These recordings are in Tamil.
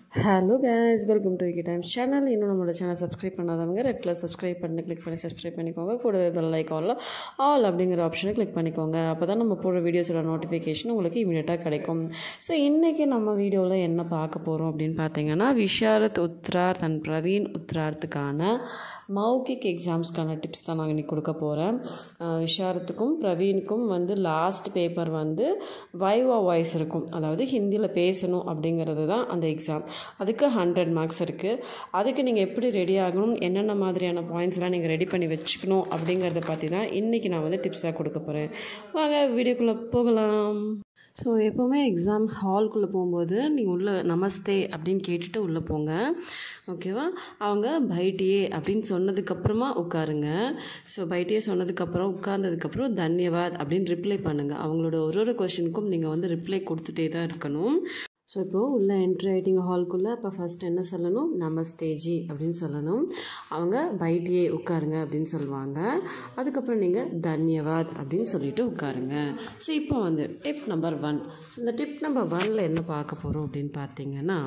hello guys welcome to Vicky Times channel இன்னும் நம்மளோட சேனல் சப்ஸ்கிரைப் பண்ணாதவங்க ரெட் கலர் சப்ஸ்கிரைப் பண்ணி கிளிக் பண்ணி சப்ஸ்கிரைப் பண்ணிக்கோங்க கூடவே பெல் ஐக்கானில் ஆல் அப்படிங்கிற ஆப்ஷனை கிளிக் பண்ணிக்கோங்க அப்போ தான் நம்ம போடுற வீடியோஸோட நோட்டிஃபிகேஷன் உங்களுக்கு இமீடியட்டாக கிடைக்கும் ஸோ இன்றைக்கி நம்ம வீடியோவில் என்ன பார்க்க போகிறோம் அப்படின்னு பார்த்தீங்கன்னா விஷாரத் உத்ரார் தன் பிரவீன் உத்ரார்த்துக்கான மௌகிக் எக்ஸாம்ஸ்க்கான டிப்ஸ் தான் நான் இன்னைக்கு கொடுக்க போகிறேன் விஷாரத்துக்கும் பிரவீனுக்கும் வந்து லாஸ்ட் பேப்பர் வந்து வைவா வாய்ஸ் இருக்கும் அதாவது ஹிந்தியில் பேசணும் அப்படிங்கிறது தான் அந்த எக்ஸாம் அதுக்கு ஹண்ட்ரட் மார்க்ஸ் இருக்குது அதுக்கு நீங்கள் எப்படி ரெடி ஆகணும் என்னென்ன மாதிரியான பாயிண்ட்ஸ்லாம் நீங்கள் ரெடி பண்ணி வச்சுக்கணும் அப்படிங்கிறத பற்றி தான் இன்றைக்கி நான் வந்து டிப்ஸாக கொடுக்க போகிறேன் வாங்க வீடியோக்குள்ளே போகலாம் ஸோ எப்போவுமே எக்ஸாம் ஹால்குள்ளே போகும்போது நீங்கள் உள்ளே நமஸ்தே அப்படின்னு கேட்டுட்டு உள்ளே போங்க ஓகேவா அவங்க பைட்டியே அப்படின்னு சொன்னதுக்கப்புறமா உட்காருங்க ஸோ பைட்டியே சொன்னதுக்கப்புறம் உட்கார்ந்ததுக்கப்புறம் தன்யவாத் அப்படின்னு ரிப்ளை பண்ணுங்கள் அவங்களோட ஒரு ஒரு கொஷினுக்கும் நீங்கள் வந்து ரிப்ளை கொடுத்துட்டே தான் இருக்கணும் ஸோ இப்போது உள்ளே என்ட்ரி ஆகிட்டிங்க ஹால்குள்ளே அப்போ ஃபஸ்ட் என்ன சொல்லணும் நமஸ்தேஜி அப்படின்னு சொல்லணும் அவங்க பைட்டியே உட்காருங்க அப்படின்னு சொல்லுவாங்க அதுக்கப்புறம் நீங்கள் தன்யவாத் அப்படின்னு சொல்லிட்டு உட்காருங்க ஸோ இப்போ வந்து டிப் நம்பர் ஒன் ஸோ இந்த டிப் நம்பர் ஒனில் என்ன பார்க்க போகிறோம் அப்படின்னு பார்த்தீங்கன்னா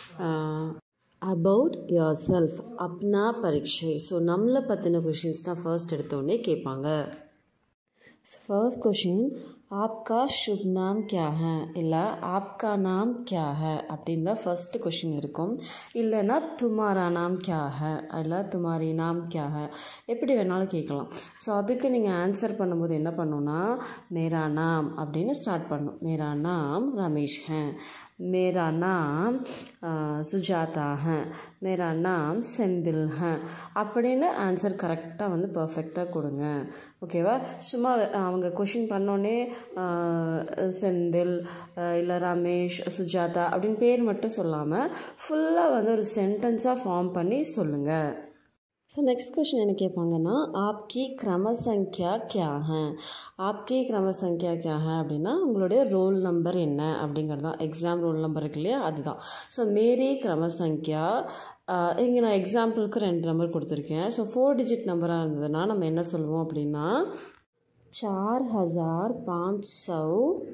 அபவுட் யோர் செல்ஃப் அப்னா பரீட்சை ஸோ நம்மளை பற்றின கொஷின்ஸ் தான் ஃபர்ஸ்ட் எடுத்தோடனே கேட்பாங்க फर्स्ट क्वेश्चन आपका शुभ नाम क्या है இல்லை आपका नाम क्या है அப்படின்னு தான் ஃபர்ஸ்ட் கொஷின் இருக்கும் இல்லைன்னா துமாரா நாம் கியா ஹே இல்லை துமாரி நாம் கியா ஹே எப்படி வேணாலும் கேட்கலாம் ஸோ அதுக்கு நீங்கள் ஆன்சர் பண்ணும்போது என்ன பண்ணணும்னா மேரா நாம் அப்படின்னு ஸ்டார்ட் பண்ணணும் மேரா நாம் ரமேஷ் ஹே मेरा नाम சுஜாதா ஹே மேரா நாம் செந்தில் ஹே அப்படின்னு ஆன்சர் கரெக்டாக வந்து பர்ஃபெக்டாக கொடுங்க ஓகேவா சும்மா அவங்க கொஷின் பண்ணோன்னே செந்தில் இல்லை ரமேஷ் சுஜாதா அப்படின்னு பேர் மட்டும் சொல்லாமல் ஃபுல்லாக வந்து ஒரு சென்டென்ஸாக ஃபார்ம் பண்ணி சொல்லுங்கள் ஸோ நெக்ஸ்ட் கொஷின் என்ன கேட்பாங்கன்னா ஆப்கி கிரம சங்கியா கியா ஹே ஆப்கி கிரம சங்கியா கியா ஹே அப்படின்னா உங்களுடைய ரோல் நம்பர் என்ன அப்படிங்கிறது தான் எக்ஸாம் ரோல் நம்பர் இருக்கு இல்லையா அதுதான் ஸோ மேரி கிரம சங்கியா இங்கே நான் எக்ஸாம்பிளுக்கு ரெண்டு நம்பர் கொடுத்துருக்கேன் ஸோ ஃபோர் டிஜிட் நம்பராக இருந்ததுன்னா நம்ம என்ன சொல்லுவோம் அப்படின்னா சார் ஹசார் பாஞ்ச் சௌ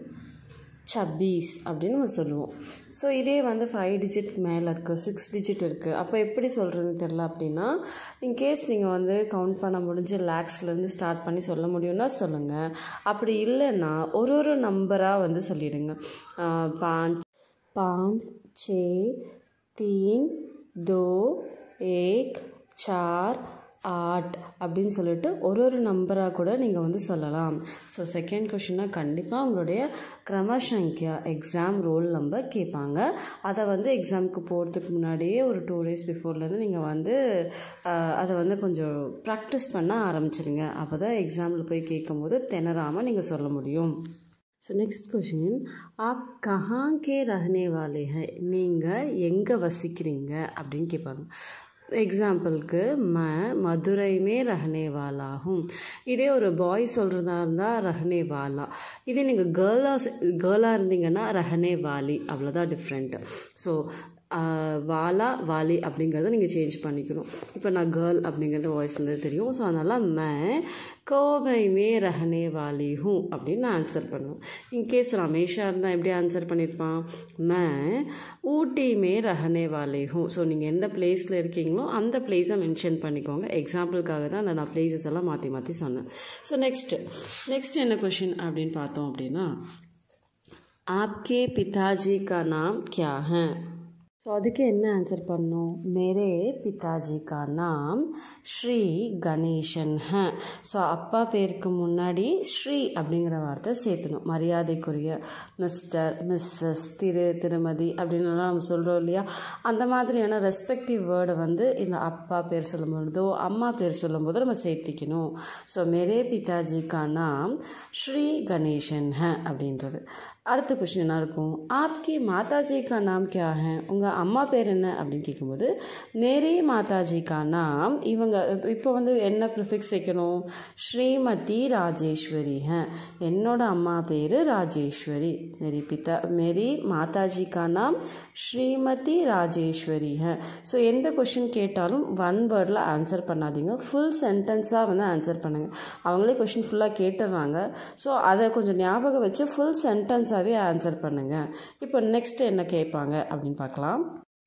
சப்பீஸ் அப்படின்னு நம்ம சொல்லுவோம் ஸோ இதே வந்து ஃபைவ் டிஜிட் மேலே இருக்குது சிக்ஸ் டிஜிட் இருக்குது அப்போ எப்படி சொல்கிறதுன்னு தெரில அப்படின்னா இன்கேஸ் நீங்கள் வந்து கவுண்ட் பண்ண முடிஞ்சு லேக்ஸ்லேருந்து ஸ்டார்ட் பண்ணி சொல்ல முடியும்னா சொல்லுங்கள் அப்படி இல்லைன்னா ஒரு ஒரு நம்பராக வந்து சொல்லிடுங்க பாஞ்ச் பாஞ்ச் சே தீன் தோ ஏக் சார் ஆட் அப்படின்னு சொல்லிட்டு ஒரு ஒரு நம்பராக கூட நீங்கள் வந்து சொல்லலாம் ஸோ செகண்ட் கொஷினாக கண்டிப்பாக உங்களுடைய கிரமசங்கியா எக்ஸாம் ரோல் நம்பர் கேட்பாங்க அதை வந்து எக்ஸாமுக்கு போகிறதுக்கு முன்னாடியே ஒரு டூ டேஸ் பிஃபோர்லேருந்து நீங்கள் வந்து அதை வந்து கொஞ்சம் ப்ராக்டிஸ் பண்ண ஆரம்பிச்சிடுங்க அப்போ தான் எக்ஸாமில் போய் கேட்கும்போது திணறாமல் நீங்கள் சொல்ல முடியும் ஸோ நெக்ஸ்ட் கொஷின் ஆப் கஹா கே ரஹனே வாலே ஹை நீங்கள் எங்கே வசிக்கிறீங்க அப்படின்னு கேட்பாங்க எக்ஸாம்பிளுக்கு ம மதுரைமே ரஹனே வாலா ஹூம் இதே ஒரு பாய் சொல்கிறதா இருந்தால் ரஹனே வாலா இதே நீங்கள் கேர்ளாக கேர்ளாக இருந்தீங்கன்னா ரஹனே வாலி அவ்வளோதான் டிஃப்ரெண்ட்டு ஸோ வாலா வாலி அப்படிங்கிறத நீங்கள் சேஞ்ச் பண்ணிக்கணும் இப்போ நான் கேர்ள் அப்படிங்கிறது வாய்ஸ்லேருந்து தெரியும் ஸோ அதனால் மே கோவை மே ரஹனே வாலி ஹூ அப்படின்னு நான் ஆன்சர் பண்ணுவேன் இன்கேஸ் ரமேஷாக இருந்தால் எப்படி ஆன்சர் பண்ணியிருப்பான் மே ஊட்டி மே ரஹனே வாலி ஹூ ஸோ நீங்கள் எந்த பிளேஸில் இருக்கீங்களோ அந்த பிளேஸை மென்ஷன் பண்ணிக்கோங்க எக்ஸாம்பிளுக்காக தான் அந்த நான் பிளேசஸ் எல்லாம் மாற்றி மாற்றி சொன்னேன் ஸோ நெக்ஸ்ட்டு நெக்ஸ்ட் என்ன கொஷின் அப்படின்னு பார்த்தோம் அப்படின்னா ஆப்கே பிதாஜி கா நாம் கியா ஹே ஸோ அதுக்கு என்ன ஆன்சர் பண்ணோம் மேரே பிதாஜி கா நாம் ஸ்ரீ கணேசன் ஹ ஸோ அப்பா பேருக்கு முன்னாடி ஸ்ரீ அப்படிங்கிற வார்த்தை சேர்த்தணும் மரியாதைக்குரிய மிஸ்டர் மிஸ்ஸஸ் திரு திருமதி அப்படின்னுலாம் நம்ம சொல்கிறோம் இல்லையா அந்த மாதிரியான ரெஸ்பெக்டிவ் வேர்டை வந்து இந்த அப்பா பேர் சொல்லும்பொழுதோ அம்மா பேர் சொல்லும்போதோ நம்ம சேர்த்திக்கணும் ஸோ மேரே பிதாஜி கா நாம் ஸ்ரீ கணேசன் ஹ அப்படின்றது அடுத்த கொஷின் என்ன இருக்கும் ஆப்கி மாதாஜி கா நாம் கியா ஹே உங்கள் அம்மா பேர் என்ன அப்படின்னு கேட்கும்போது மேரி மாதாஜி கா நாம் இவங்க இப்போ வந்து என்ன ப்ரிஃபிக்ஸ் வைக்கணும் ஸ்ரீமதி ராஜேஸ்வரி ஹே என்னோட அம்மா பேர் ராஜேஸ்வரி மேரி பிதா மேரி மாதாஜி கா நாம் ஸ்ரீமதி ராஜேஸ்வரி ஹே ஸோ எந்த கொஷின் கேட்டாலும் ஒன் வேர்டில் ஆன்சர் பண்ணாதீங்க ஃபுல் சென்டென்ஸாக வந்து ஆன்சர் பண்ணுங்கள் அவங்களே கொஷின் ஃபுல்லாக கேட்டுடுறாங்க ஸோ அதை கொஞ்சம் ஞாபகம் வச்சு ஃபுல் சென்டென்ஸாகவே ஆன்சர் பண்ணுங்கள் இப்போ நெக்ஸ்ட் என்ன கேட்பாங்க அப்படின்னு பார்க்கலாம்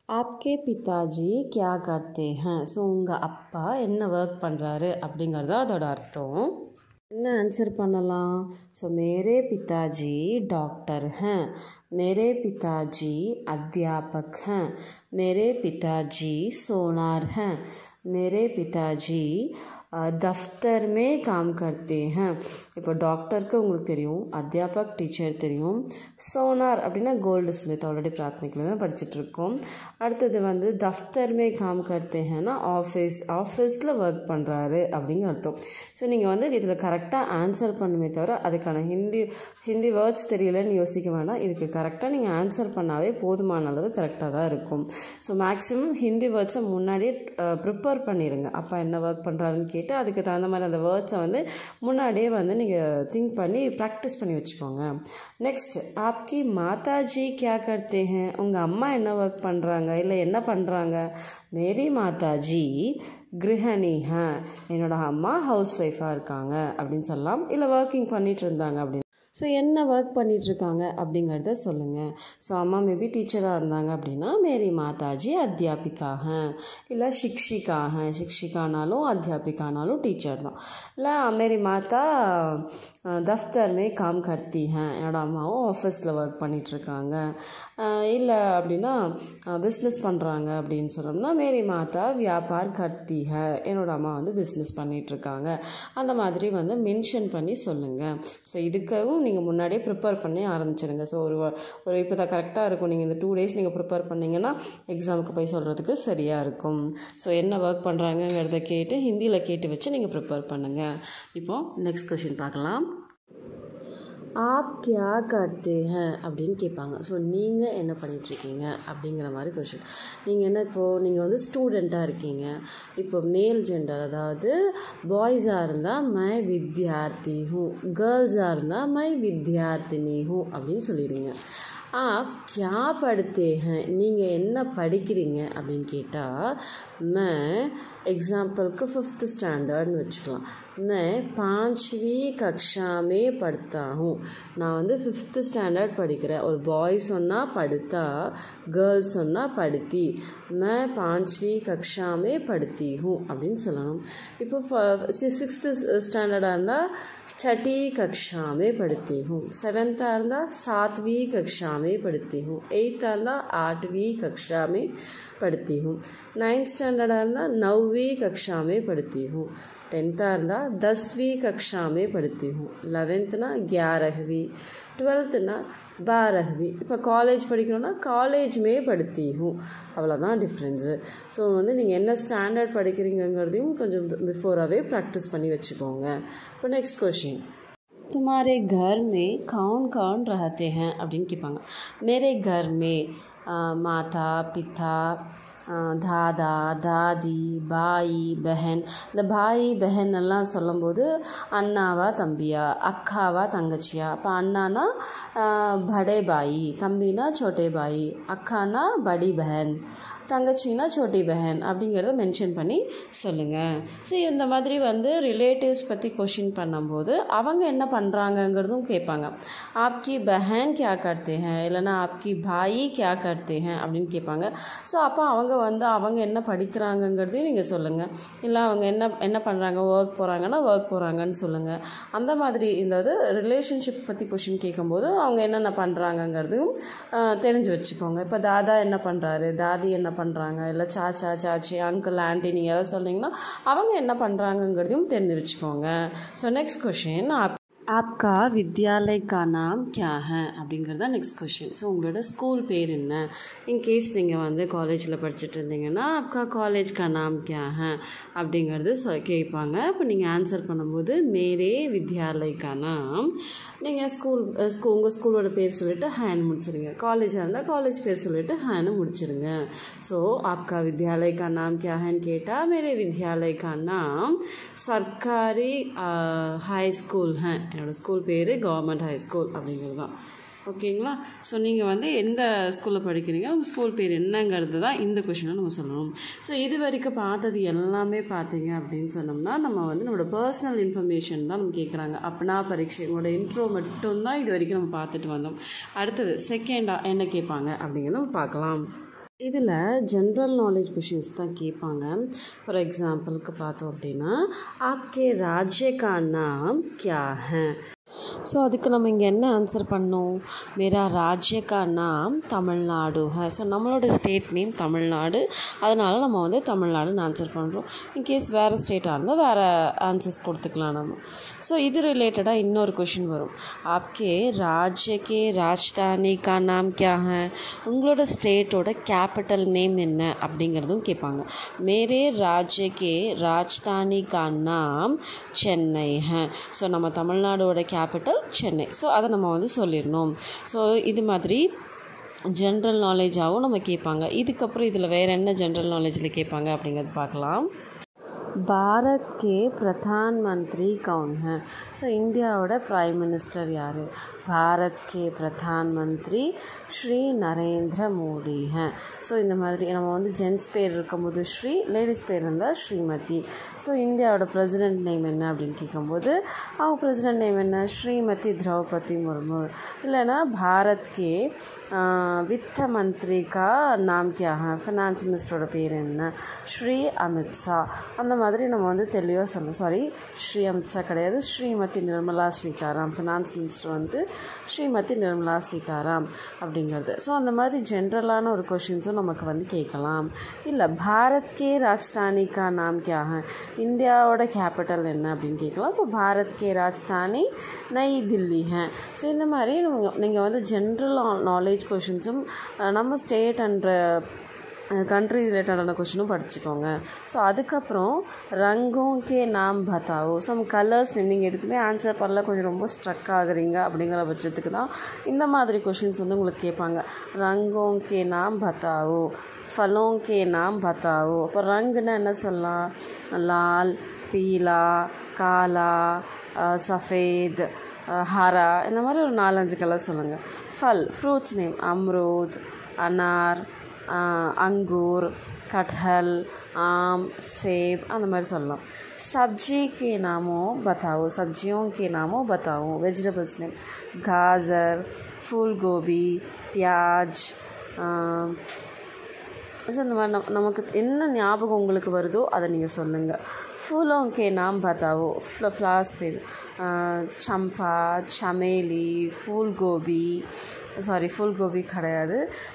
ஆப்கே பிதாஜி கியா கர்த்தே ஹேன் ஸோ உங்கள் அப்பா என்ன ஒர்க் பண்ணுறாரு அப்படிங்கிறது அதோட அர்த்தம் என்ன ஆன்சர் பண்ணலாம் ஸோ மேரே பிதாஜி டாக்டர் हैं मेरे पिताजी अध्यापक हैं मेरे पिताजी सोनार हैं मेरे पिताजी दफ्तर में काम करते हैं இப்போ டாக்டருக்கு உங்களுக்கு தெரியும் அத்தியாபக் டீச்சர் தெரியும் சோனார் அப்படின்னா கோல்டு ஸ்மித் ஆல்ரெடி பிரார்த்தனைக்குள்ள தான் படிச்சுட்ருக்கோம் அடுத்தது வந்து தஃப்தர் மே காம் கர்த்தே ஹேனா ஆஃபீஸ் ஆஃபீஸில் ஒர்க் பண்ணுறாரு அப்படிங்கிற அர்த்தம் ஸோ நீங்கள் வந்து இதில் கரெக்டாக ஆன்சர் பண்ணுமே தவிர அதுக்கான ஹிந்தி ஹிந்தி வேர்ட்ஸ் தெரியலன்னு யோசிக்க வேண்டாம் இதுக்கு கரெக்டாக நீங்கள் ஆன்சர் பண்ணாவே போதுமான அளவு கரெக்டாக தான் இருக்கும் ஸோ மேக்ஸிமம் ஹிந்தி வேர்ட்ஸை முன்னாடியே ப்ரிப்பேர் பண்ணிடுங்க அப்பா என்ன ஒர்க் பண்ணுறாருன்னு கேட்டு அதுக்கு தகுந்த மாதிரி அந்த வேர்ட்ஸை வந்து முன்னாடியே வந்து நீங்கள் திங்க் பண்ணி ப்ராக்டிஸ் பண்ணி வச்சுக்கோங்க நெக்ஸ்ட் ஆப்கி மாதாஜி கியா கர்த்தே ஹேன் உங்கள் அம்மா என்ன ஒர்க் பண்ணுறாங்க இல்லை என்ன பண்ணுறாங்க மேரி மாதாஜி கிரஹணி ஹே என்னோட அம்மா ஹவுஸ் ஒய்ஃபாக இருக்காங்க அப்படின்னு சொல்லலாம் இல்லை ஒர்க்கிங் பண்ணிட்டு இருந்தாங்க அப்படின்னு ஸோ என்ன ஒர்க் பண்ணிகிட்ருக்காங்க அப்படிங்கிறத சொல்லுங்கள் ஸோ அம்மா மேபி டீச்சராக இருந்தாங்க அப்படின்னா மேரி மாதாஜி அத்தியாபிக்காக இல்லை சிக்ஷிக்காக சிக்ஷிகானாலும் அத்தியாபிகானாலும் டீச்சர் தான் இல்லை மேரி மாதா தஃப்தர் மே காம் கர்த்தி ஹேன் என்னோட அம்மாவும் ஆஃபீஸில் ஒர்க் பண்ணிகிட்ருக்காங்க இல்லை அப்படின்னா பிஸ்னஸ் பண்ணுறாங்க அப்படின்னு சொன்னோம்னா மேரி மாதா வியாபார் கர்த்தி ஹே என்னோட அம்மா வந்து பிஸ்னஸ் பண்ணிகிட்ருக்காங்க அந்த மாதிரி வந்து மென்ஷன் பண்ணி சொல்லுங்கள் ஸோ இதுக்கவும் நீங்கள் முன்னாடியே ப்ரிப்பேர் பண்ணி ஆரம்பிச்சிடுங்க ஸோ ஒரு ஒரு இப்போ தான் கரெக்டாக இருக்கும் நீங்கள் இந்த டூ டேஸ் நீங்கள் ப்ரிப்பேர் பண்ணிங்கன்னா எக்ஸாமுக்கு போய் சொல்கிறதுக்கு சரியாக இருக்கும் ஸோ என்ன ஒர்க் பண்ணுறாங்கங்கிறத கேட்டு ஹிந்தியில் கேட்டு வச்சு நீங்கள் ப்ரிப்பேர் பண்ணுங்கள் இப்போது நெக்ஸ்ட் கொஷின் பார்க்கலாம் ஆப் கியா கர்த்தே ஹேன் அப்படின்னு கேட்பாங்க ஸோ நீங்கள் என்ன பண்ணிகிட்ருக்கீங்க அப்படிங்கிற மாதிரி கொஷின் நீங்கள் என்ன இப்போது நீங்கள் வந்து ஸ்டூடெண்ட்டாக இருக்கீங்க இப்போ மேல் ஜெண்டர் அதாவது பாய்ஸாக இருந்தால் மை வித்யார்த்தி ஹூ கேர்ள்ஸாக இருந்தால் மை வித்யார்த்தினி ஹூ அப்படின்னு சொல்லிடுங்க ஆப் கியா படுத்தே ஹேன் நீங்கள் என்ன படிக்கிறீங்க அப்படின்னு கேட்டால் மே எக்ஸாம்பிளுக்கு ஃபிஃப்த் ஸ்டாண்டர்ட்னு வச்சுக்கலாம் மே பாஞ்ச்வி கக்ஷாமே படுத்தா ஹூ நான் வந்து ஃபிஃப்த்து ஸ்டாண்டர்ட் படிக்கிறேன் ஒரு பாய் சொன்னால் படுத்தா கேர்ள்ஸ் சொன்னால் படுத்தி மே பாஞ்ச்வி கக்ஷாமே படுத்தி ஹூ அப்படின்னு சொல்லணும் இப்போ சிக்ஸ்த்து ஸ்டாண்டர்டாக இருந்தால் छठी कक्षा में पढ़ती हूँ सेवेंथ आंदा सातवीं कक्षा में पढ़ती हूँ एट्थ आंदा आठवीं कक्षा में पढ़ती हूँ नाइन्थ स्टैंडर्ड आंदा नौवीं कक्षा में पढ़ती हूँ टेंथ आंदा दसवीं कक्षा में पढ़ती हूँ லெவன்த்னா ग्यारहवीं டுவெல்த்துனா பாரஹ்வி இப்போ காலேஜ் படிக்கணும்னா காலேஜ்மே படுத்தி ஹூ அவ்வளோதான் டிஃப்ரென்ஸு ஸோ வந்து நீங்கள் என்ன ஸ்டாண்டர்ட் படிக்கிறீங்கிறதையும் கொஞ்சம் பிஃபோராகவே ப்ராக்டிஸ் பண்ணி வச்சுக்கோங்க இப்போ நெக்ஸ்ட் கொஷின் तुम्हारे घर में कौन कौन रहते हैं அப்படின்னு கேட்பாங்க मेरे घर में माता पिता தாதா தாதி பாய் பெஹன் இந்த பாய் பெஹன் எல்லாம் சொல்லும்போது அண்ணாவா தம்பியா அக்காவா தங்கச்சியா அப்போ அண்ணானா படே பாய் தம்பினா சோட்டே பாய் அக்கானா படி பெஹன் தங்கச்சின்னா சோட்டி பெஹன் அப்படிங்கிறத மென்ஷன் பண்ணி சொல்லுங்கள் ஸோ இந்த மாதிரி வந்து ரிலேட்டிவ்ஸ் பற்றி கொஷின் பண்ணும்போது அவங்க என்ன பண்ணுறாங்கங்கிறதும் கேட்பாங்க ஆப்கி பெஹன் கியா கர்த்தே ஹேன் இல்லைனா ஆப்கி பாய் கியா கர்த்தே ஹேன் அப்படின்னு கேட்பாங்க ஸோ அப்போ அவங்க வந்து அவங்க என்ன படிக்கிறாங்கங்கிறதையும் நீங்கள் சொல்லுங்கள் இல்லை அவங்க என்ன என்ன பண்ணுறாங்க ஒர்க் போகிறாங்கன்னா ஒர்க் போகிறாங்கன்னு சொல்லுங்கள் அந்த மாதிரி இந்த இது ரிலேஷன்ஷிப் பற்றி கொஷின் கேட்கும்போது அவங்க என்னென்ன பண்ணுறாங்கங்கிறதையும் தெரிஞ்சு வச்சுக்கோங்க இப்போ தாதா என்ன பண்ணுறாரு தாதி என்ன பண்ணுறாங்க இல்லை சாச்சா சாச்சி அங்கிள் ஆண்டி நீங்கள் யாராவது சொன்னீங்கன்னா அவங்க என்ன பண்ணுறாங்கங்கிறதையும் தெரிஞ்சு வச்சுக்கோங்க ஸோ நெக்ஸ்ட் கொஷின் ஆப்கா வித்யாலய் கா நாம் கியா ஹே அப்படிங்கிறது தான் நெக்ஸ்ட் கொஷின் ஸோ உங்களோட ஸ்கூல் பேர் என்ன இன்கேஸ் நீங்கள் வந்து காலேஜில் படிச்சுட்டு இருந்தீங்கன்னா ஆப்கா காலேஜ் கா நாம் கியா ஹே அப்படிங்கிறது சொ கேட்பாங்க அப்போ நீங்கள் ஆன்சர் பண்ணும்போது மேரே வித்யாலய் கா நாம் நீங்கள் ஸ்கூல் ஸ்கூ உங்கள் ஸ்கூலோட பேர் சொல்லிவிட்டு ஹேன்னு முடிச்சிருங்க காலேஜாக இருந்தால் காலேஜ் பேர் சொல்லிவிட்டு ஹேன்னு முடிச்சிருங்க ஸோ ஆப்கா வித்யாலய் கா நாம் கியா ஹேன்னு கேட்டால் மேரே வித்யாலய் கா நாம் சர்க்காரி ஹை ஸ்கூல் ஹே என்னோடய ஸ்கூல் பேர் கவர்மெண்ட் ஹை ஸ்கூல் அப்படிங்கிறது தான் ஓகேங்களா ஸோ நீங்கள் வந்து எந்த ஸ்கூலில் படிக்கிறீங்க உங்கள் ஸ்கூல் பேர் என்னங்கிறது தான் இந்த கொஷினை நம்ம சொல்லணும் ஸோ இது வரைக்கும் பார்த்தது எல்லாமே பார்த்தீங்க அப்படின்னு சொன்னோம்னா நம்ம வந்து நம்மளோட பர்சனல் இன்ஃபர்மேஷன் தான் நம்ம கேட்குறாங்க அப்படின்னா பரீட்சை உங்களோட இன்ட்ரோ மட்டும்தான் இது வரைக்கும் நம்ம பார்த்துட்டு வந்தோம் அடுத்தது செகண்டாக என்ன கேட்பாங்க அப்படிங்கிறத நம்ம பார்க்கலாம் இதில் ஜென்ரல் நாலேஜ் கொஷின்ஸ் தான் கேட்பாங்க ஃபார் எக்ஸாம்பிளுக்கு பார்த்தோம் அப்படின்னா ஆப்கே ராஜ்ய கா நாம் கியா ஹே ஸோ அதுக்கு நம்ம இங்கே என்ன ஆன்சர் பண்ணோம் மேரா ராஜ்ய கா நாம் தமிழ்நாடு ஹே ஸோ நம்மளோட ஸ்டேட் நேம் தமிழ்நாடு அதனால் நம்ம வந்து தமிழ்நாடுன்னு ஆன்சர் பண்ணுறோம் இன்கேஸ் வேறு ஸ்டேட்டாக இருந்தால் வேறு ஆன்சர்ஸ் கொடுத்துக்கலாம் நம்ம ஸோ இது ரிலேட்டடாக இன்னொரு கொஷின் வரும் ஆப்கே ராஜ்ய கே ராஜ்தானி கா நாம் கியா ஹே உங்களோட ஸ்டேட்டோட கேபிட்டல் நேம் என்ன அப்படிங்கிறதும் கேட்பாங்க மேரே ராஜ்ய கே ராஜ்தானி கா நாம் சென்னை ஹே ஸோ நம்ம தமிழ்நாடோட கேபிட்டல் சென்னை ஸோ அதை நம்ம வந்து சொல்லிடணும் ஸோ இது மாதிரி ஜென்ரல் நாலேஜாகவும் நம்ம கேட்பாங்க இதுக்கப்புறம் இதில் வேறு என்ன ஜென்ரல் நாலேஜில் கேட்பாங்க அப்படிங்கிறது பார்க்கலாம் பாரத் கே பிரதான் மந்திரி கவுன் ஹே ஸோ இந்தியாவோட ப்ரைம் மினிஸ்டர் யார் பாரத் கே பிரதான் மந்திரி ஸ்ரீ நரேந்திர மோடி ஹே ஸோ இந்த மாதிரி நம்ம வந்து ஜென்ஸ் பேர் இருக்கும்போது ஸ்ரீ லேடிஸ் பேர் இருந்தால் ஸ்ரீமதி ஸோ இந்தியாவோட பிரசிடென்ட் நேம் என்ன அப்படின்னு கேட்கும்போது அவங்க பிரசிடென்ட் நேம் என்ன ஸ்ரீமதி திரௌபதி முர்மு இல்லைன்னா பாரத் கே வித்த மந்திரி கா நாம் கியா ஹே ஃபினான்ஸ் மினிஸ்டரோட பேர் என்ன ஸ்ரீ அமித்ஷா அந்த மாதிரி நம்ம வந்து தெளிவாக சொல்லணும் சாரி ஸ்ரீ அமித்ஷா கிடையாது ஸ்ரீமதி நிர்மலா சீதாராம் ஃபினான்ஸ் மினிஸ்டர் வந்து ஸ்ரீமதி நிர்மலா சீதாராம் அப்படிங்கிறது ஸோ அந்த மாதிரி ஜென்ரலான ஒரு கொஷின்ஸும் நமக்கு வந்து கேட்கலாம் இல்லை பாரத் கே ராஜ்தானி கா நாம் கியா ஹே இந்தியாவோட கேபிட்டல் என்ன அப்படின்னு கேட்கலாம் இப்போ பாரத் கே ராஜ்தானி நை தில்லி ஹே ஸோ இந்த மாதிரி நீங்கள் நீங்கள் வந்து ஜென்ரல் நாலேஜ் கொஷின்ஸும் நம்ம ஸ்டேட் அண்ட் கண்ட்ரி ரிலேட்டடான கொஷினும் படிச்சுக்கோங்க ஸோ அதுக்கப்புறம் ரங்கும் கே நாம் பத்தாவோ சம் கலர்ஸ் நீங்கள் எதுக்குமே ஆன்சர் பண்ணல கொஞ்சம் ரொம்ப ஸ்ட்ரக் ஆகுறீங்க அப்படிங்கிற பட்சத்துக்கு தான் இந்த மாதிரி கொஷின்ஸ் வந்து உங்களுக்கு கேட்பாங்க ரங்கும் கே நாம் பத்தாவோ ஃபலோं கே நாம் பத்தாவோ இப்போ ரங்குன்னா என்ன சொல்லலாம் லால் பீலா காலா சஃபேத் ஹரா இந்த மாதிரி ஒரு நாலஞ்சு கலர் சொல்லுங்கள் ஃபல் ஃப்ரூட்ஸ் நேம் அம்ரூத் அனார் अंगूर कटहल आम सेब அந்த மாதிரி சொல்லலாம் सब्जी के नामों बताओ सब्जियों के नामों बताओ वेजिटेबल्स नेम गाजर फूल गोभी प्याज ஸோ இந்த மாதிரி நம் நமக்கு என்ன ஞாபகம் உங்களுக்கு வருதோ அதை நீங்கள் சொல்லுங்கள் फूलों के नाम बताओ फ्लावर्स पे चंपा चमेली फूल गोभी சாரி ஃபுல் கோபி கிடையாது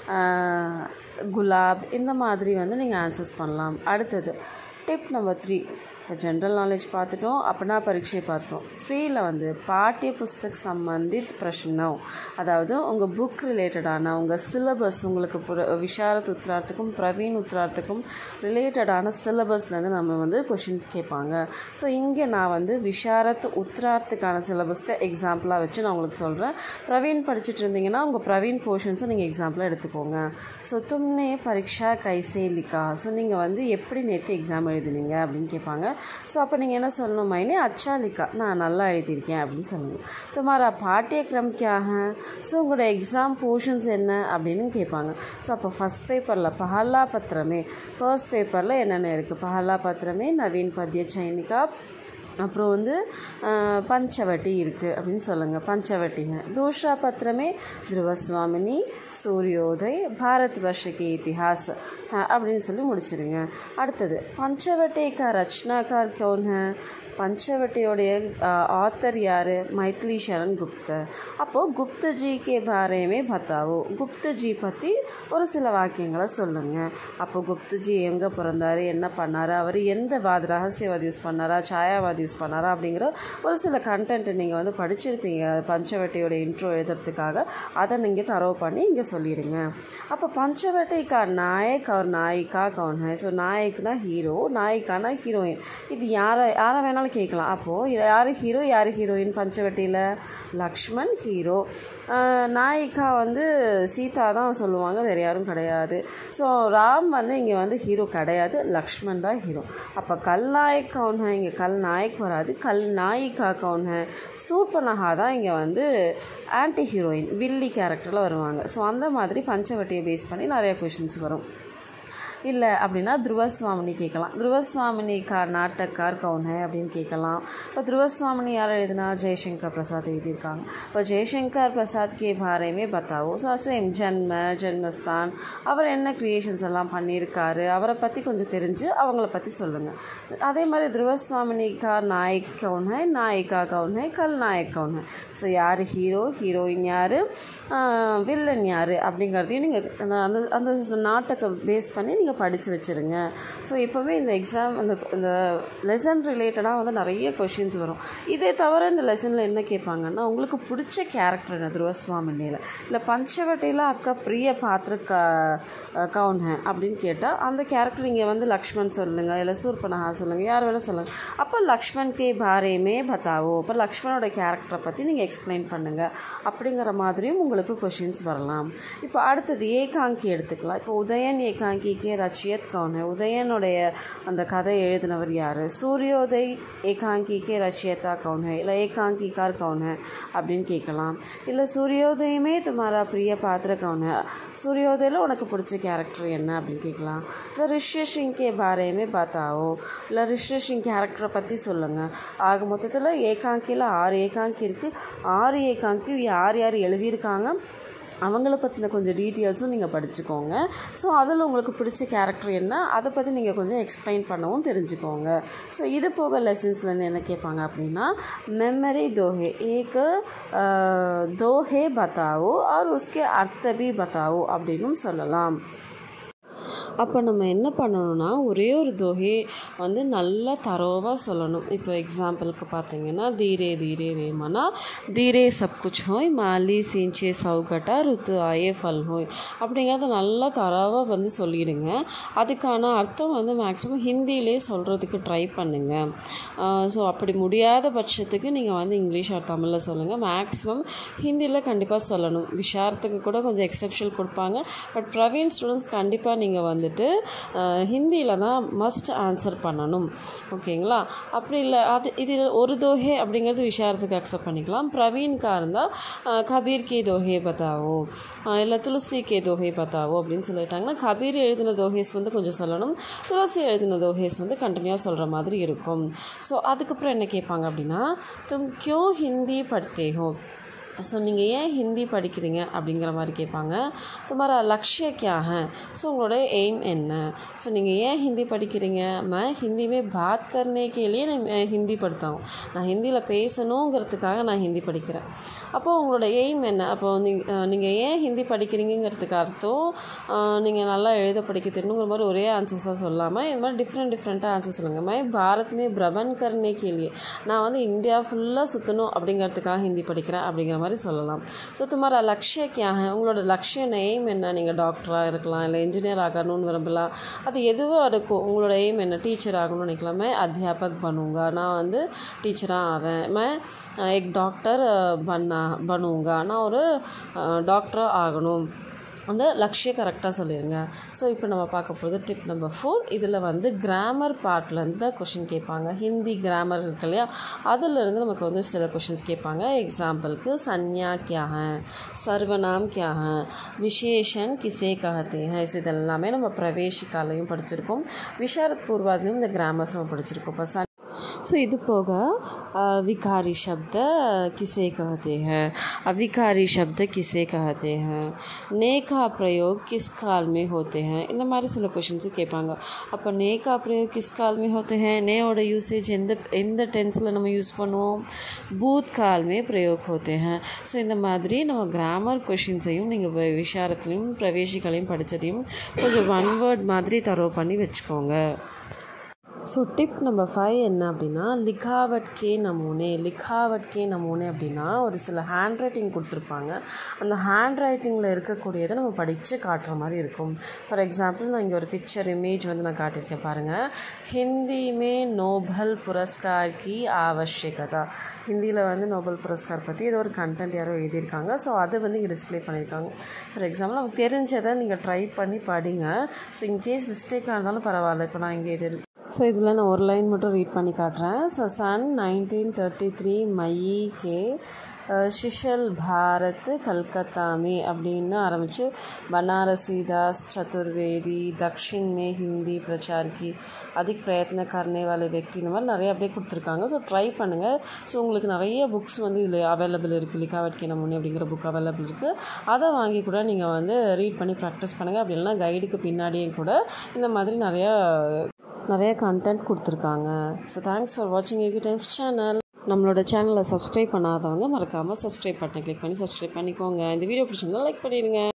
குலாப் இந்த மாதிரி வந்து நீங்கள் ஆன்சர்ஸ் பண்ணலாம் அடுத்தது டிப் நம்பர் த்ரீ இப்போ ஜென்ரல் நாலேஜ் பார்த்துட்டோம் அப்படின்னா பரீட்சை பார்த்துட்டோம் த்ரீயில் வந்து பாட்டிய புஸ்தக் சம்பந்தித் பிரஷ்னம் அதாவது உங்கள் புக் ரிலேட்டடான உங்கள் சிலபஸ் உங்களுக்கு புர விஷாரத் உத்ரார்த்துக்கும் பிரவீன் உத்ரார்த்துக்கும் ரிலேட்டடான சிலபஸ்லேருந்து நம்ம வந்து கொஷின்ஸ் கேட்பாங்க ஸோ இங்கே நான் வந்து விஷாரத் உத்ரார்த்துக்கான சிலபஸ்க்கு எக்ஸாம்பிளாக வச்சு நான் உங்களுக்கு சொல்கிறேன் பிரவீன் படிச்சுட்டு இருந்தீங்கன்னா உங்கள் பிரவீன் போர்ஷன்ஸை நீங்கள் எக்ஸாம்பிளாக எடுத்துக்கோங்க ஸோ தும்னே பரீட்சா கைசே லிக்கா ஸோ நீங்கள் வந்து எப்படி நேற்று எக்ஸாம் எழுதுனீங்க அப்படின்னு கேட்பாங்க ஸோ அப்போ நீங்கள் என்ன சொல்லணும் மைனே அச்சா லிக்கா நான் நல்லா எழுதியிருக்கேன் அப்படின்னு சொல்லணும் துமாரா பாட்டியக்ரம் கியாக ஸோ உங்களோட எக்ஸாம் போர்ஷன்ஸ் என்ன அப்படின்னு கேட்பாங்க ஸோ அப்போ ஃபஸ்ட் பேப்பரில் பஹல்லா பத்திரமே ஃபர்ஸ்ட் பேப்பரில் என்னென்ன இருக்குது பஹல்லா பத்திரமே நவீன் பத்ய சைனிகா அப்புறம் வந்து பஞ்சவட்டி இருக்குது அப்படின்னு சொல்லுங்கள் பஞ்சவட்டிங்க தூஷ்ரா பத்திரமே துருவசுவாமினி சூரியோதய் பாரத் வர்ஷக்கே இத்திஹாஸ் அப்படின்னு சொல்லி முடிச்சிடுங்க அடுத்தது பஞ்சவட்டேக்கா ரச்சனாக்கார் கவுன் பஞ்சவட்டியோடைய ஆத்தர் யார் மைத்லி சரண் குப்தர் அப்போது குப்தஜி கே பாரேமே பத்தாவோ குப்தஜி பற்றி ஒரு சில வாக்கியங்களை சொல்லுங்கள் அப்போ குப்தஜி எங்கே பிறந்தார் என்ன பண்ணார் அவர் எந்த வாத ரகசியவாதி யூஸ் பண்ணாரா சாயாவாதி யூஸ் பண்ணாரா அப்படிங்கிற ஒரு சில கண்டென்ட் நீங்கள் வந்து படிச்சிருப்பீங்க பஞ்சவட்டியோட இன்ட்ரோ எழுதுறதுக்காக அதை நீங்கள் தரவு பண்ணி இங்கே சொல்லிடுங்க அப்போ பஞ்சவட்டை கா நாயக் அவர் நாயிக்கா கவுன் ஹை ஸோ நாயக்னா ஹீரோ நாயிக்கானா ஹீரோயின் இது யாரை யாரை வேணாலும் கேட்கலாம் அப்போது யார் ஹீரோ யார் ஹீரோயின் பஞ்சவட்டியில் லக்ஷ்மண் ஹீரோ நாயிக்கா வந்து சீதா தான் சொல்லுவாங்க வேறு யாரும் கிடையாது ஸோ ராம் வந்து இங்கே வந்து ஹீரோ கிடையாது லக்ஷ்மண் தான் ஹீரோ அப்போ கல் நாயக் கவுன் ஹை இங்கே கல் நாயக் வராது கல் நாயிக்கா கவுன் ஹை சூர்பனஹா தான் இங்கே வந்து ஆன்டி ஹீரோயின் வில்லி கேரக்டரில் வருவாங்க ஸோ அந்த மாதிரி பஞ்சவட்டியை பேஸ் பண்ணி நிறைய கொஷின்ஸ் வரும் இல்லை அப்படின்னா துருவசுவாமினி கேட்கலாம் துருவசுவாமினி கா நாட்டக்கார் கவுன் ஹை அப்படின்னு கேட்கலாம் இப்போ துருவசுவாமினி யார் எழுதினா ஜெய்சங்கர் பிரசாத் எழுதியிருக்காங்க இப்போ ஜெய்சங்கர் பிரசாத் கே பாரேமே பத்தாவோ ஸோ சேம் ஜென்ம ஜென்மஸ்தான் அவர் என்ன க்ரியேஷன்ஸ் எல்லாம் பண்ணியிருக்காரு அவரை பற்றி கொஞ்சம் தெரிஞ்சு அவங்கள பற்றி சொல்லுங்கள் அதே மாதிரி துருவசுவாமினி கா நாயக் கவுன் ஹை நாயிகா கவுன் ஹை கல் நாயக் கவுன் ஹை ஸோ யார் ஹீரோ ஹீரோயின் யார் வில்லன் யார் அப்படிங்கிறதையும் நீங்கள் அந்த அந்த நாட்டை பேஸ் பண்ணி நீங்கள் படித்து வச்சுருங்க ஸோ இப்போவே இந்த எக்ஸாம் அந்த இந்த லெசன் ரிலேட்டடாக வந்து நிறைய கொஷின்ஸ் வரும் இதே தவிர இந்த லெசனில் என்ன கேட்பாங்கன்னா உங்களுக்கு பிடிச்ச கேரக்டர் என்ன துருவசுவாமினியில் இல்லை பஞ்சவட்டியில் அக்கா பிரிய பாத்திர க கவுன் ஹே அப்படின்னு கேட்டால் அந்த கேரக்டர் நீங்கள் வந்து லக்ஷ்மண் சொல்லுங்கள் இல்லை சூர்பனஹா சொல்லுங்கள் யார் வேணால் சொல்லுங்கள் அப்போ லக்ஷ்மண் கே பாரேமே பத்தாவோ அப்போ லக்ஷ்மணோட கேரக்டரை பற்றி நீங்கள் எக்ஸ்பிளைன் பண்ணுங்கள் அப்படிங்கிற மாதிரியும் உங்களுக்கு கொஷின்ஸ் வரலாம் இப்போ அடுத்தது ஏகாங்கி எடுத்துக்கலாம் இப்போ உதயன் ஏகாங்கி கே ரச்சியத் கவுன் உதயனுடைய அந்த கதை எழுதினவர் யார் சூரியோதய் ஏகாங்கி கே ரச்சியத்தா கவுன் இல்லை ஏகாங்கி கார் கவுன் அப்படின்னு கேட்கலாம் இல்லை சூரியோதயமே துமாரா பிரிய பாத்திர கவுன் சூரியோதயில் உனக்கு பிடிச்ச கேரக்டர் என்ன அப்படின்னு கேட்கலாம் இல்லை ரிஷ்ய சிங் கே பாரேமே பார்த்தாவோ இல்லை ரிஷ்ய சிங் கேரக்டரை பற்றி சொல்லுங்கள் ஆக மொத்தத்தில் ஏகாங்கியில் ஆறு ஏகாங்கி இருக்குது ஆறு ஏகாங்கி யார் யார் எழுதியிருக்காங்க அவங்கள பற்றின கொஞ்சம் டீட்டெயில்ஸும் நீங்கள் படிச்சுக்கோங்க ஸோ அதில் உங்களுக்கு பிடிச்ச கேரக்டர் என்ன அதை பற்றி நீங்கள் கொஞ்சம் எக்ஸ்பிளைன் பண்ணவும் தெரிஞ்சுக்கோங்க ஸோ இது போக லெசன்ஸ்லேருந்து என்ன கேட்பாங்க அப்படின்னா மெமரி தோஹே ஏக தோஹே பத்தாவோ ஆர் உஸ்கே அர்த்தபி பத்தாவோ அப்படின்னும் சொல்லலாம் அப்போ நம்ம என்ன பண்ணணும்னா ஒரே ஒரு தொகை வந்து நல்லா தரோவாக சொல்லணும் இப்போ எக்ஸாம்பிளுக்கு பார்த்தீங்கன்னா தீரே தீரே ரேமனா தீரே சப் குச் ஹோய் மாலி சீஞ்சே சவுகட்டா ருத்து ஆயே ஃபல் ஹோய் அப்படிங்கிறத நல்லா தரோவாக வந்து சொல்லிடுங்க அதுக்கான அர்த்தம் வந்து மேக்ஸிமம் ஹிந்திலே சொல்கிறதுக்கு ட்ரை பண்ணுங்கள் ஸோ அப்படி முடியாத பட்சத்துக்கு நீங்கள் வந்து இங்கிலீஷ் ஆர் தமிழில் சொல்லுங்கள் மேக்ஸிமம் ஹிந்தியில் கண்டிப்பாக சொல்லணும் விஷாரத்துக்கு கூட கொஞ்சம் எக்ஸப்ஷன் கொடுப்பாங்க பட் ப்ரவீன் ஸ்டூடெண்ட்ஸ் கண்டிப்பாக நீங்கள் வந்துட்டு ஹிந்தியில் தான் மஸ்ட் ஆன்சர் பண்ணணும் ஓகேங்களா அப்படி இல்லை அது இது ஒரு தோஹே அப்படிங்கிறது விஷாரத்துக்கு அக்செப்ட் பண்ணிக்கலாம் பிரவீன்கா இருந்தால் கபீர் கே தோஹே பத்தாவோ இல்லை துளசி கே தோஹே பத்தாவோ அப்படின்னு சொல்லிட்டாங்கன்னா கபீர் எழுதின தோஹேஸ் வந்து கொஞ்சம் சொல்லணும் துளசி எழுதின தோஹேஸ் வந்து கண்டினியூவாக சொல்கிற மாதிரி இருக்கும் ஸோ அதுக்கப்புறம் என்ன கேட்பாங்க அப்படின்னா தும் கியோ ஹிந்தி படுத்தே ஹோ ஸோ நீங்கள் ஏன் ஹிந்தி படிக்கிறீங்க அப்படிங்கிற மாதிரி கேட்பாங்க துமாரா லக்ஷ்ய கியா ஹே ஸோ உங்களோட எய்ம் என்ன ஸோ நீங்கள் ஏன் ஹிந்தி படிக்கிறீங்க मैं हिंदी में बात करने के लिए मैं ஹிந்தி படுத்தாகும் நான் ஹிந்தியில் பேசணுங்கிறதுக்காக நான் ஹிந்தி படிக்கிறேன் அப்போது உங்களோட எய்ம் என்ன அப்போ நீங்கள் நீங்கள் ஏன் ஹிந்தி படிக்கிறீங்கிறதுக்கு அர்த்தம் நீங்கள் நல்லா எழுத படிக்க தெரியணுங்கிற மாதிரி ஒரே ஆன்சர்ஸாக சொல்லாமல் இது மாதிரி டிஃப்ரெண்ட் டிஃப்ரெண்ட்டாக ஆன்சர் சொல்லுங்கள் मैं भारत में भ्रमण करने के लिए நான் வந்து இந்தியா ஃபுல்லாக சுற்றணும் அப்படிங்கிறதுக்காக ஹிந்தி படிக்கிறேன் அப்படிங்கிற மாதிரி சொல்லலாம் ஸோ துமாரா லக்ஷ்ய கியா ஹே உங்களோட லக்ஷ்ய எய்ம் என்ன நீங்கள் டாக்டராக இருக்கலாம் இல்லை இன்ஜினியர் ஆகணும்னு விரும்பலாம் அது எதுவோ இருக்கும் உங்களோட எய்ம் என்ன டீச்சர் ஆகணும்னு நினைக்கலாம் मैं அத்தியாபக் बनूंगा நான் வந்து டீச்சராக ஆவேன் मैं एक டாக்டர் பண்ணா बनूंगा நான் ஒரு டாக்டராக ஆகணும் அந்த லக்ஷ்ய கரெக்டாக சொல்லிடுங்க ஸோ இப்போ நம்ம பார்க்க போகிறது டிப் நம்பர் ஃபோர் இதில் வந்து கிராமர் பார்ட்லேருந்து தான் கொஷின் கேட்பாங்க ஹிந்தி கிராமர் இருக்கு இல்லையா அதிலிருந்து நமக்கு வந்து சில கொஷின்ஸ் கேட்பாங்க எக்ஸாம்பிளுக்கு சன்யா கியா ஹே சர்வநாம் கியா ஹே விசேஷன் கிசே கஹத்தே ஹே ஸோ இதெல்லாமே நம்ம பிரவேசிக்காலையும் படிச்சிருக்கோம் விஷாரத் பூர்வாதிலையும் இந்த கிராமர்ஸ் நம்ம படிச்சிருக்கோம் இப்போ சன் सो ಇದು ಹೋಗ विकारी शब्द किसे कहते हैं अविकारी शब्द किसे कहते हैं ने का प्रयोग किस काल में होते हैं இந்த மாதிரி சில கொஷின்ஸும் கேட்பாங்க அப்போ நே கா பிரயோக் கிஸ் கால் में होते हैं நேயோட யூசேஜ் எந்த எந்த டென்ஸில் நம்ம யூஸ் பண்ணுவோம் பூத் கால் में प्रयोग होते हैं ஸோ இந்த மாதிரி நம்ம கிராமர் கொஷின்ஸையும் நீங்கள் விஷாரத்துலையும் பிரவேசிகளையும் படித்ததையும் கொஞ்சம் ஒன் வேர்ட் மாதிரி தரோ பண்ணி வச்சுக்கோங்க ஸோ டிப் நம்பர் ஃபைவ் என்ன அப்படின்னா லிகாவட் கே நமூனே லிகாவட் கே நமூனே அப்படின்னா ஒரு சில ஹேண்ட் ரைட்டிங் கொடுத்துருப்பாங்க அந்த ஹேண்ட் ரைட்டிங்கில் இருக்கக்கூடியதை நம்ம படித்து காட்டுற மாதிரி இருக்கும் ஃபார் எக்ஸாம்பிள் நான் இங்கே ஒரு பிக்சர் இமேஜ் வந்து நான் காட்டியிருக்கேன் பாருங்கள் ஹிந்தி மே நோபல் புரஸ்கார் கி ஆவசியகதா ஹிந்தியில் வந்து நோபல் புரஸ்கார் பற்றி ஏதோ ஒரு கண்டென்ட் யாரோ எழுதியிருக்காங்க ஸோ அதை வந்து இங்கே டிஸ்பிளே பண்ணியிருக்காங்க ஃபார் எக்ஸாம்பிள் நமக்கு தெரிஞ்சதை நீங்கள் ட்ரை பண்ணி படிங்க ஸோ இன்கேஸ் மிஸ்டேக்காக இருந்தாலும் பரவாயில்ல இப்போ நான் இங்கே இது ஸோ இதில் நான் ஒரு லைன் மட்டும் ரீட் பண்ணி காட்டுறேன் ஸோ சன் நைன்டீன் தேர்ட்டி த்ரீ மயி கே शिशल भारत कलकत्ता में அப்படின்னு ஆரம்பித்து बनारसी दास चतुर्वेदी दक्षिण में हिंदी प्रचार की अधिक प्रयत्न करने वाले व्यक्ति இந்த மாதிரி நிறைய அப்படியே கொடுத்துருக்காங்க ஸோ ட்ரை பண்ணுங்கள் ஸோ உங்களுக்கு நிறைய புக்ஸ் வந்து இதில் அவைலபிள் இருக்குது லிகாவட்கே நமூனி அப்படிங்கிற புக் அவைலபிள் இருக்குது அதை வாங்கி கூட நீங்கள் வந்து ரீட் பண்ணி ப்ராக்டிஸ் பண்ணுங்கள் அப்படி இல்லைனா கைடுக்கு பின்னாடியே கூட இந்த மாதிரி நிறையா நிறைய கண்டென்ட் கொடுத்துருக்காங்க ஸோ தேங்க்ஸ் ஃபார் வாட்சிங் எகு டைம்ஸ் சேனல் நம்மளோட சேனலை சப்ஸ்கிரைப் பண்ணாதவங்க மறக்காமல் சப்ஸ்கிரைப் பட்டனை கிளிக் பண்ணி சப்ஸ்கிரைப் பண்ணிக்கோங்க இந்த வீடியோ பிடிச்சிருந்தா லைக் பண்ணிடுங்க